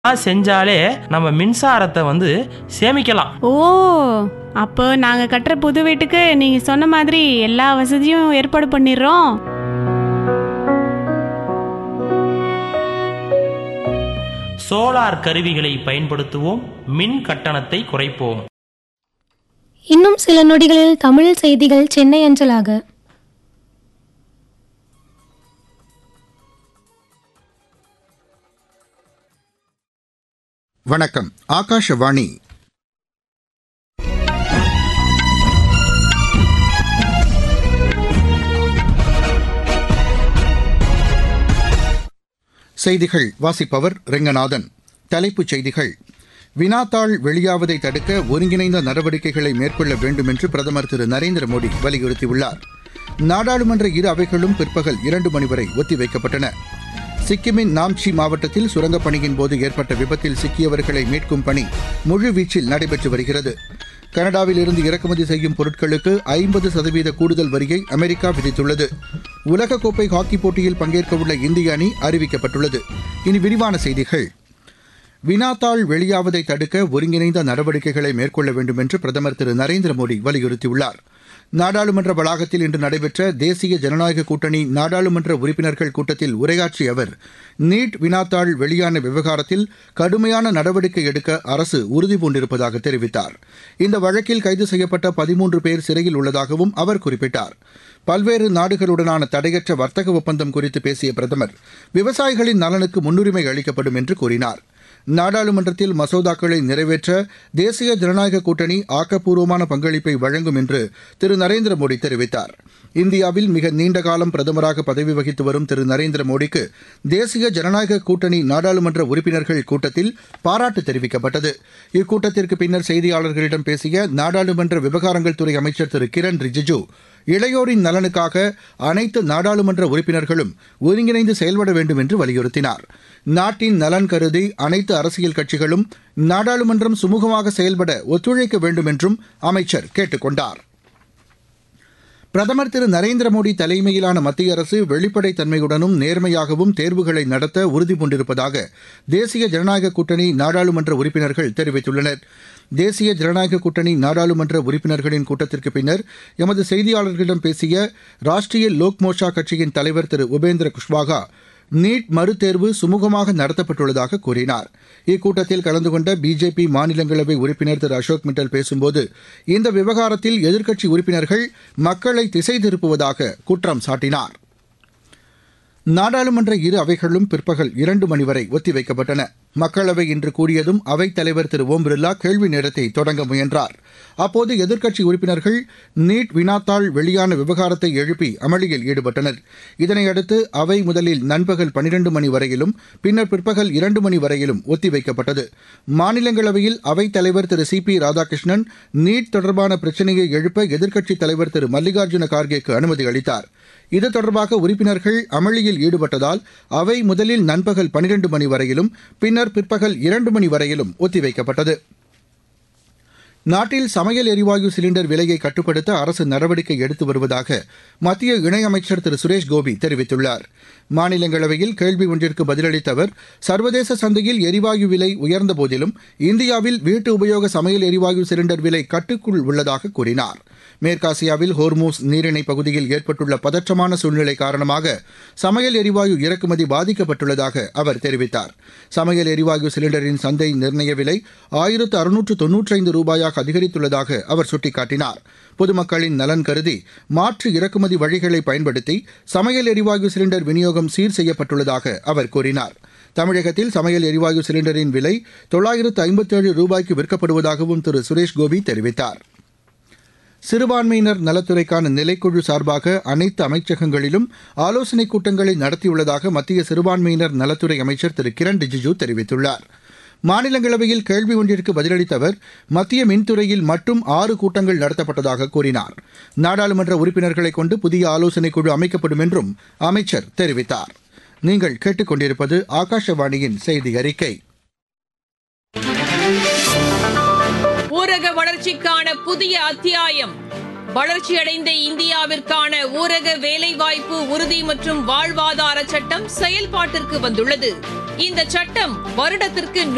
செஞ்சாலே நம்ம மின்சாரத்தை வந்து சேமிக்கலாம் ஓ அப்போ நாங்க கட்டுற புது வீட்டுக்கு நீங்க சொன்ன மாதிரி எல்லா வசதியும் ஏற்பாடு பண்ணிடுறோம் சோலார் கருவிகளை பயன்படுத்துவோம் மின் கட்டணத்தை குறைப்போம் இன்னும் சில நொடிகளில் தமிழ் செய்திகள் சென்னை அஞ்சலாக வணக்கம் ஆகாஷவாணி செய்திகள் வாசிப்பவர் ரெங்கநாதன் தலைப்புச் செய்திகள் வினாத்தாள் வெளியாவதை தடுக்க ஒருங்கிணைந்த நடவடிக்கைகளை மேற்கொள்ள வேண்டும் என்று பிரதமர் திரு நரேந்திர மோடி வலியுறுத்தியுள்ளார் நாடாளுமன்ற இரு அவைகளும் பிற்பகல் இரண்டு மணி வரை ஒத்திவைக்கப்பட்டன சிக்கிமின் நாம்ச்சி மாவட்டத்தில் சுரங்கப் பணியின் போது ஏற்பட்ட விபத்தில் சிக்கியவர்களை மீட்கும் பணி முழுவீச்சில் நடைபெற்று வருகிறது கனடாவில் இருந்து இறக்குமதி செய்யும் பொருட்களுக்கு ஐம்பது சதவீத கூடுதல் வரியை அமெரிக்கா விதித்துள்ளது உலகக்கோப்பை ஹாக்கி போட்டியில் பங்கேற்கவுள்ள இந்திய அணி அறிவிக்கப்பட்டுள்ளது இனி விரிவான செய்திகள் வினாத்தாள் வெளியாவதை தடுக்க ஒருங்கிணைந்த நடவடிக்கைகளை மேற்கொள்ள வேண்டும் என்று பிரதமர் திரு நரேந்திர மோடி வலியுறுத்தியுள்ளார் நாடாளுமன்ற வளாகத்தில் இன்று நடைபெற்ற தேசிய ஜனநாயக கூட்டணி நாடாளுமன்ற உறுப்பினர்கள் கூட்டத்தில் உரையாற்றிய அவர் நீட் வினாத்தாள் வெளியான விவகாரத்தில் கடுமையான நடவடிக்கை எடுக்க அரசு உறுதிபூண்டிருப்பதாக தெரிவித்தார் இந்த வழக்கில் கைது செய்யப்பட்ட பதிமூன்று பேர் சிறையில் உள்ளதாகவும் அவர் குறிப்பிட்டார் பல்வேறு நாடுகளுடனான தடையற்ற வர்த்தக ஒப்பந்தம் குறித்து பேசிய பிரதமர் விவசாயிகளின் நலனுக்கு முன்னுரிமை அளிக்கப்படும் என்று கூறினார் நாடாளுமன்றத்தில் மசோதாக்களை நிறைவேற்ற தேசிய ஜனநாயக கூட்டணி ஆக்கப்பூர்வமான பங்களிப்பை வழங்கும் என்று திரு நரேந்திர மோடி தெரிவித்தார் இந்தியாவில் மிக நீண்ட காலம் பிரதமராக பதவி வகித்து வரும் திரு நரேந்திர மோடிக்கு தேசிய ஜனநாயக கூட்டணி நாடாளுமன்ற உறுப்பினர்கள் கூட்டத்தில் பாராட்டு தெரிவிக்கப்பட்டது இக்கூட்டத்திற்கு பின்னர் செய்தியாளர்களிடம் பேசிய நாடாளுமன்ற விவகாரங்கள் துறை அமைச்சர் திரு கிரண் ரிஜிஜு இளையோரின் நலனுக்காக அனைத்து நாடாளுமன்ற உறுப்பினர்களும் ஒருங்கிணைந்து செயல்பட வேண்டும் என்று வலியுறுத்தினார் நாட்டின் நலன் கருதி அனைத்து அரசியல் கட்சிகளும் நாடாளுமன்றம் சுமூகமாக செயல்பட ஒத்துழைக்க வேண்டும் என்றும் அமைச்சர் கேட்டுக் கொண்டார் பிரதமர் திரு நரேந்திர மோடி தலைமையிலான மத்திய அரசு வெளிப்படைத் தன்மையுடனும் நேர்மையாகவும் தேர்வுகளை நடத்த உறுதிபூண்டிருப்பதாக தேசிய ஜனநாயக கூட்டணி நாடாளுமன்ற உறுப்பினர்கள் தெரிவித்துள்ளனர் தேசிய ஜனநாயக கூட்டணி நாடாளுமன்ற உறுப்பினர்களின் கூட்டத்திற்கு பின்னர் எமது செய்தியாளர்களிடம் பேசிய ராஷ்டிரிய லோக் மோர்ச்சா கட்சியின் தலைவர் திரு உபேந்திர குஷ்வாகா நீட் மறுதேர்வு சுமூகமாக நடத்தப்பட்டுள்ளதாக கூறினார் இக்கூட்டத்தில் கலந்து கொண்ட பிஜேபி மாநிலங்களவை உறுப்பினர் திரு அசோக் மிட்டல் பேசும்போது இந்த விவகாரத்தில் எதிர்க்கட்சி உறுப்பினர்கள் மக்களை திசை திருப்புவதாக குற்றம் சாட்டினார் நாடாளுமன்ற இரு அவைகளும் பிற்பகல் இரண்டு மணி வரை ஒத்திவைக்கப்பட்டன மக்களவை இன்று கூடியதும் அவைத் தலைவர் திரு ஓம் பிர்லா கேள்வி நேரத்தை தொடங்க முயன்றார் அப்போது எதிர்க்கட்சி உறுப்பினர்கள் நீட் வினாத்தாள் வெளியான விவகாரத்தை எழுப்பி அமளியில் ஈடுபட்டனர் இதனையடுத்து அவை முதலில் நண்பகல் பனிரண்டு மணி வரையிலும் பின்னர் பிற்பகல் இரண்டு மணி வரையிலும் ஒத்திவைக்கப்பட்டது மாநிலங்களவையில் அவைத் தலைவர் Thiru C P Radhakrishnan NEET தொடர்பான பிரச்சினையை எழுப்ப எதிர்க்கட்சித் தலைவர் திரு மல்லிகார்ஜுன கார்கேக்கு அனுமதி அளித்தார் இது தொடர்பாக உறுப்பினர்கள் அமளியில் ஈடுபட்டதால் அவை முதலில் நண்பகல் பனிரண்டு மணி வரையிலும் பின்னர் பிற்பகல் இரண்டு மணி வரையிலும் ஒத்திவைக்கப்பட்டது நாட்டில் சமையல் எரிவாயு சிலிண்டர் விலையை கட்டுப்படுத்த அரசு நடவடிக்கை எடுத்து வருவதாக மத்திய இணையமைச்சர் திரு சுரேஷ் கோபி தெரிவித்துள்ளார் மாநிலங்களவையில் கேள்வி ஒன்றிற்கு பதிலளித்த அவர் சர்வதேச சந்தையில் எரிவாயு விலை உயர்ந்த போதிலும் இந்தியாவில் வீட்டு உபயோக சமையல் எரிவாயு சிலிண்டர் விலை கட்டுக்குள் உள்ளதாக கூறினார் மேற்காசியாவில் ஹோர்மூஸ் நீரிணை பகுதியில் ஏற்பட்டுள்ள பதற்றமான சூழ்நிலை காரணமாக சமையல் எரிவாயு இறக்குமதி பாதிக்கப்பட்டுள்ளதாக அவர் தெரிவித்தார் சமையல் எரிவாயு சிலிண்டரின் சந்தை நிர்ணய விலை ஆயிரத்து அறுநூற்று தொன்னூற்றைந்து ரூபாயாக அதிகரித்துள்ளதாக அவர் சுட்டிக்காட்டினார் பொதுமக்களின் நலன் கருதி மாற்று இறக்குமதி வழிகளை பயன்படுத்தி சமையல் எரிவாயு சிலிண்டர் விநியோகம் சீர் செய்யப்பட்டுள்ளதாக அவர் கூறினார் தமிழகத்தில் சமையல் எரிவாயு சிலிண்டரின் விலை தொள்ளாயிரத்து ஐம்பத்தேழு ரூபாய்க்கு விற்கப்படுவதாகவும் திரு சுரேஷ் கோபி தெரிவித்தார் சிறுபான்மையினர் நலத்துறைக்கான நிலைக்குழு சார்பாக அனைத்து அமைச்சகங்களிலும் ஆலோசனைக் கூட்டங்களை நடத்தியுள்ளதாக மத்திய சிறுபான்மையினர் நலத்துறை அமைச்சர் திரு கிரண் ரிஜிஜூ தெரிவித்துள்ளார் மாநிலங்களவையில் கேள்வி ஒன்றிற்கு பதிலளித்த அவர் மத்திய மின்துறையில் மட்டும் ஆறு கூட்டங்கள் நடத்தப்பட்டதாக கூறினார் நாடாளுமன்ற உறுப்பினர்களை கொண்டு புதிய ஆலோசனைக் குழு அமைக்கப்படும் என்றும் அமைச்சர் தெரிவித்தார் நீங்கள் கேட்டுக்கொண்டிருப்பது ஆகாஷவாணியின் செய்தி அறிக்கை ஊரக வளர்ச்சிக்கான புதிய அத்தியாயம் வளர்ச்சியடைந்த இந்தியாவிற்கான ஊரக வேலைவாய்ப்பு உறுதி மற்றும் வாழ்வாதார சட்டம் செயல்பாட்டிற்கு வந்துள்ளது இந்த சட்டம் வருடத்திற்கு